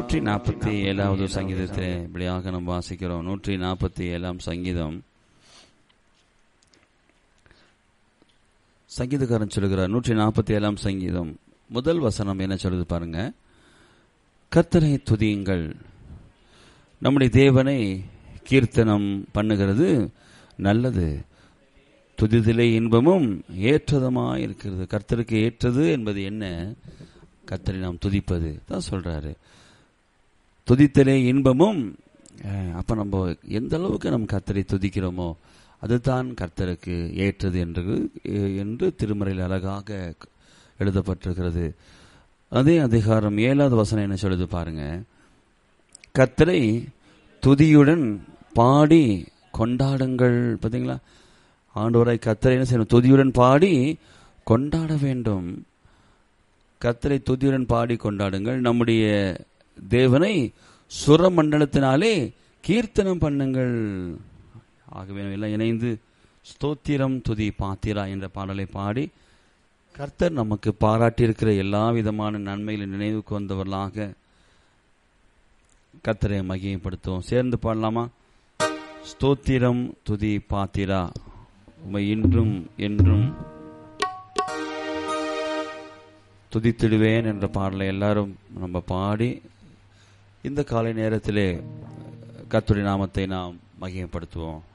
நூற்றி நாற்பத்தி ஏழாவது சங்கீதத்திலே இப்படியாக நாம் வாசிக்கிறோம் நூற்றி நாற்பத்தி ஏழாம் சங்கீதம் சங்கீதக்காரன் சொல்லுகிறார் நூற்றி நாற்பத்தி ஏழாம் சங்கீதம் முதல் வசனம் என்ன சொல்லுது பாருங்க கர்த்தரை துதியுங்கள் நம்முடைய தேவனை கீர்த்தனம் பண்ணுகிறது நல்லது துதிதிலே இன்பமும் ஏற்றதுமாக இருக்கிறது கர்த்தருக்கு ஏற்றது என்பது என்ன கர்த்தரை நாம் துதிப்பது தான் சொல்றாரு துதித்தலே இன்பமும் அஹ், அப்ப நம்ம எந்த அளவுக்கு நம்ம கர்த்தரை துதிக்கிறோமோ அதுதான் கர்த்தருக்கு ஏற்றது என்று என்று திருமறையில் அழகாக எழுதப்பட்டிருக்கிறது அதே அதிகாரம் ஏழாவது வசனம் என்ன சொல்லுது பாருங்க கர்த்தரை துதியுடன் பாடி கொண்டாடுங்கள் பார்த்தீங்களா ஆண்டவரை கர்த்தரை என்ன செய்யணும் துதியுடன் பாடி கொண்டாட வேண்டும் கர்த்தரை துதியுடன் பாடி கொண்டாடுங்கள் நம்முடைய தேவனை சுரமண்டலத்தினாலே கீர்த்தனம் பண்ணுங்கள் ஆகவே நாம் எல்லாம் இணைந்து ஸ்தோத்திரம் துதி பாத்திரா என்ற பாடலை பாடி கர்த்தர் நமக்கு பாராட்டியிருக்கிற எல்லா விதமான நன்மைகளை நினைவுக்கு வந்தவர்களாக கர்த்தரை மகிமைப்படுத்துவோம் சேர்ந்து பாடலாமா ஸ்தோத்திரம் துதி பாத்திரா உமை இன்றும் என்றும் துதித்திடுவேன் என்ற பாடலை எல்லாரும் நம்ம பாடி இந்த காலை நேரத்திலே கர்த்தருடைய நாமத்தை நாம் மகிமைப்படுத்துவோம்